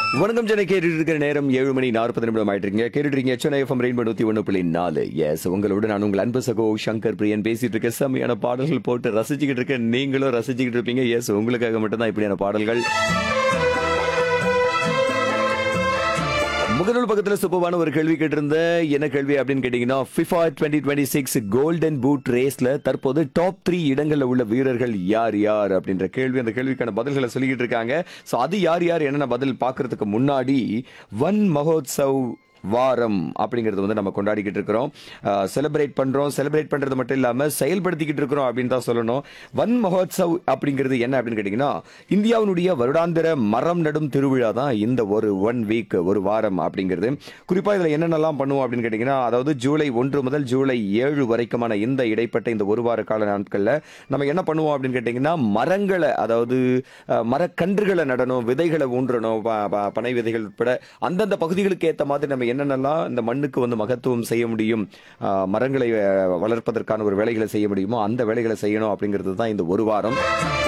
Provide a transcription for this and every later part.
வணக்கம் சென்னை கேட்டுட்டு இருக்கிற நேரம் ஏழு மணி நாற்பது நிமிடம் ஆயிட்டு இருக்கீங்க கேட்டுட்டு இருக்கீங்க சென்னை எஃப்எம் ரெயின்போ நூத்தி ஒன்று புள்ளி நாலு எஸ் உங்களோட நான் உங்கள் அன்பு சகோ சங்கர் பிரியன் பேசிட்டு இருக்க செம்மையான பாடல்கள் போட்டு ரசிச்சுக்கிட்டு இருக்கேன் நீங்களும் ரசிச்சுக்கிட்டு இருப்பீங்க எஸ் உங்களுக்காக மட்டும்தான் இப்படியான பாடல்கள் முகநூல் பக்கத்துல சூப்பரான ஒரு கேள்வி கேட்டிருந்த என்ன கேள்வி அப்படின்னு கேட்டீங்கன்னா FIFA twenty twenty six golden boot ரேஸ்ல தற்போது டாப் த்ரீ இடங்கள்ல உள்ள வீரர்கள் யார் யார் அப்படின்ற கேள்வி அந்த கேள்விக்கான பதில்களை சொல்லிக்கிட்டு இருக்காங்க ஸோ அது யார் யார் என்னென்ன பதில் பார்க்கறதுக்கு முன்னாடி வன் மகோத்சவ் வாரம் அப்படிங்கிறது வந்து நம்ம கொண்டாடிக்கிட்டு இருக்கிறோம் செலிப்ரேட் பண்றோம் செலிப்ரேட் பண்றது மட்டும் இல்லாம செயல்படுத்திக்கிட்டு இருக்கிறோம் அப்படின்னு தான் சொல்லணும் வன் மகோத்சவ் அப்படிங்கிறது என்ன அப்படின்னு கேட்டீங்கன்னா இந்தியாவினுடைய வருடாந்திர மரம் நடும் திருவிழா தான் இந்த ஒரு ஒன் வீக் ஒரு வாரம் அப்படிங்கிறது குறிப்பா இதுல என்னென்னலாம் பண்ணுவோம் அப்படின்னு கேட்டீங்கன்னா அதாவது ஜூலை ஒன்று முதல் ஜூலை ஏழு வரைக்குமான இந்த இடைப்பட்ட இந்த ஒரு வார கால நாட்கள்ல நம்ம என்ன பண்ணுவோம் அப்படின்னு கேட்டீங்கன்னா மரங்களை அதாவது அஹ், மரக்கன்றுகளை நடணும் விதைகளை ஊன்றணும் ப- ப- பனை விதைகள் உட்பட அந்தந்த பகுதிகளுக்கு ஏற்ற மாதிரி நம்ம என்னென்னலாம் இந்த மண்ணுக்கு வந்து மகத்துவம் செய்ய முடியும் அஹ், மரங்களை அஹ், வளர்ப்பதற்கான ஒரு வேலைகளை செய்ய முடியுமோ அந்த வேலைகளை செய்யணும் அப்படிங்கிறது தான் இந்த ஒரு வாரம்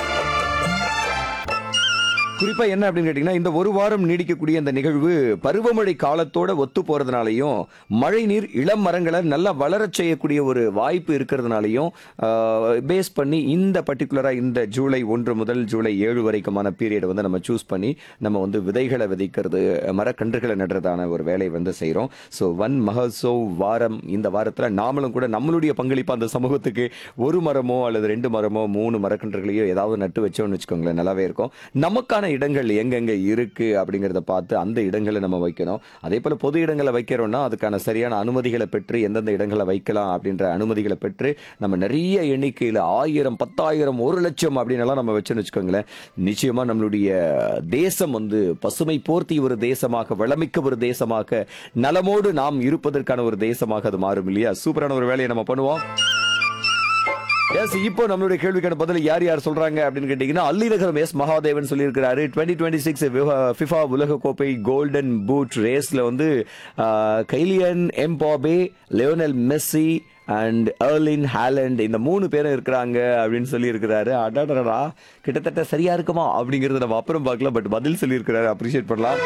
குறிப்பா என்ன அப்படின்னு கேட்டீங்கன்னா இந்த ஒரு வாரம் நீடிக்கக்கூடிய இந்த நிகழ்வு பருவமழை காலத்தோட ஒத்து போறதுனாலையும் மழை நீர் இளம் மரங்களை நல்லா வளரச் செய்யக்கூடிய ஒரு வாய்ப்பு இருக்கிறதுனாலையும் பேஸ் பண்ணி இந்த பர்டிகுலரா இந்த ஜூலை ஒன்று முதல் ஜூலை ஏழு வரைக்குமான பீரியட் வந்து நம்ம சூஸ் பண்ணி நம்ம வந்து விதைகளை விதைக்கிறது மரக்கன்றுகளை நடுறதான ஒரு வேலையை வந்து செய்றோம் ஸோ வன் மகோத்சவ் வாரம் இந்த வாரத்துல நாமளும் கூட நம்மளுடைய பங்களிப்பு அந்த சமூகத்துக்கு ஒரு மரமோ அல்லது ரெண்டு மரமோ மூணு மரக்கன்றுகளையோ ஏதாவது நட்டு வச்சோம்னு வச்சுக்கோங்களேன் நல்லாவே இருக்கும் நமக்கான இடங்கள் எங்கெங்க இருக்கு அப்படிங்கறத பார்த்து அந்த இடங்களை நம்ம வைக்கணும் அதே போல பொது இடங்களை வைக்கிறோம்னா அதுக்கான சரியான அனுமதிகளை பெற்று எந்தெந்த இடங்களை வைக்கலாம் அப்படின்ற அனுமதிகளை பெற்று நம்ம நிறைய எண்ணிக்கையில் ஆயிரம் பத்தாயிரம் ஒரு லட்சம் அப்படின்னு எல்லாம் நம்ம வச்சோம்னு வச்சுக்கோங்களேன் நிச்சயமா நம்மளுடைய தேசம் வந்து பசுமை போர்த்தி ஒரு தேசமாக வளமிக்க ஒரு தேசமாக நலமோடு நாம் இருப்பதற்கான ஒரு தேசமாக அது மாறும் இல்லையா சூப்பரான ஒரு வேலையை நம்ம பண்ணுவோம் எஸ் இப்போ நம்மளுடைய கேள்விக்கான பதில் யார் யார் சொல்றாங்க அப்படின்னு கேட்டீங்கன்னா அல்லிநகரம் எஸ் மகாதேவன் சொல்லியிருக்கிறாரு டுவெண்ட்டி டுவெண்ட்டி சிக்ஸ் ஃபிஃபா உலக கோப்பை கோல்டன் பூட் ரேஸ்ல வந்து ஆஹ், Kylian Mbappe Lionel Messi and Erling Haaland இந்த மூணு பேரும் இருக்கிறாங்க அப்படின்னு சொல்லி இருக்கிறாரு அடாடா கிட்டத்தட்ட சரியா இருக்குமா அப்படிங்கறத நம்ம அப்புறம் பார்க்கலாம் பட் பதில் சொல்லியிருக்கிறாரு அப்ரிஷியேட் பண்ணலாம்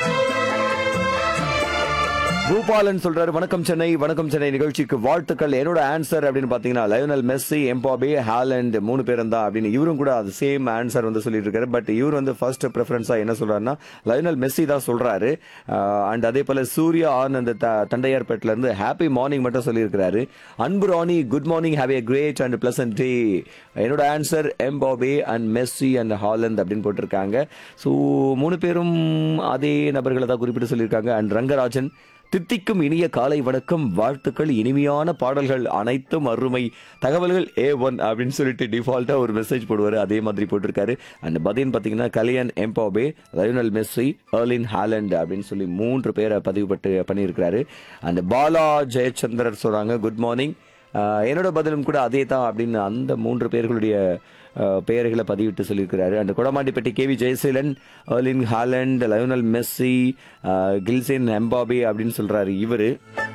பூபாலன் சொல்றாரு வணக்கம் சென்னை வணக்கம் சென்னை நிகழ்ச்சிக்கு வாழ்த்துக்கள் என்னோட ஆன்சர் அப்படின்னு பாத்தீங்கன்னா லயோனல் மெஸ்ஸி எம்பாபே ஹாலண்ட் மூணு பேரும் தான் அப்படின்னு இவரும் கூட அது சேம் ஆன்சர் வந்து சொல்லிட்டு இருக்காரு பட் இவர் வந்து ஃபர்ஸ்ட் ப்ரிஃபரன்ஸா என்ன சொல்றாருன்னா லயோனல் மெஸ்ஸி தான் சொல்றாரு அண்ட் அதே போல சூர்யா ஆன் அந்த த- தண்டையார்பேட்ல இருந்து ஹாப்பி மார்னிங் மட்டும் சொல்லியிருக்கிறாரு Anbu Rani good morning have a great and pleasant day என்னோட answer Mbappe and Messi and Haaland அப்படின்னு போட்டிருக்காங்க ஸோ மூணு பேரும் அதே நபர்களை தான் குறிப்பிட்டு சொல்லியிருக்காங்க அண்ட் ரங்கராஜன் தித்திக்கும் இனிய காலை வணக்கம் வாழ்த்துக்கள் இனிமையான பாடல்கள் அனைத்தும் அருமை தகவல்கள் ஏ ஒன் அப்படின்னு சொல்லிட்டு டிஃபால்ட்டா ஒரு மெசேஜ் போடுவாரு அதே மாதிரி போட்டிருக்காரு அண்ட் பதின் பாத்தீங்கன்னா Kylian Mbappe Lionel Messi Erling Haaland அப்படின்னு சொல்லி மூன்று பேரை பதிவு பட்டு பண்ணியிருக்கிறாரு அண்ட் பாலா ஜெயச்சந்திரர் சொல்றாங்க குட் மார்னிங் என்னோட பதிலும் கூட அதே தான் அப்படின்னு அந்த மூன்று பேர்களுடைய அஹ், பெயர்களை பதிவிட்டு சொல்லியிருக்கிறாரு அந்த Kodamandipatti K V Jayaseelan Erling Haaland Lionel Messi அஹ், கில்சேன் எம்பாபே அப்படின்னு சொல்றாரு இவரு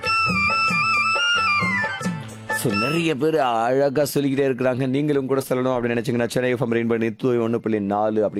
ஸோ நிறைய பேர் அழகா சொல்லிக்கிட்டே இருக்கிறாங்க நீங்களும் கூட சொல்லணும் அப்படின்னு நினைச்சீங்கன்னா சென்னை எஃப்எம் ரெயின் பண்ணி ஒன்று புள்ளி நாலு அப்படி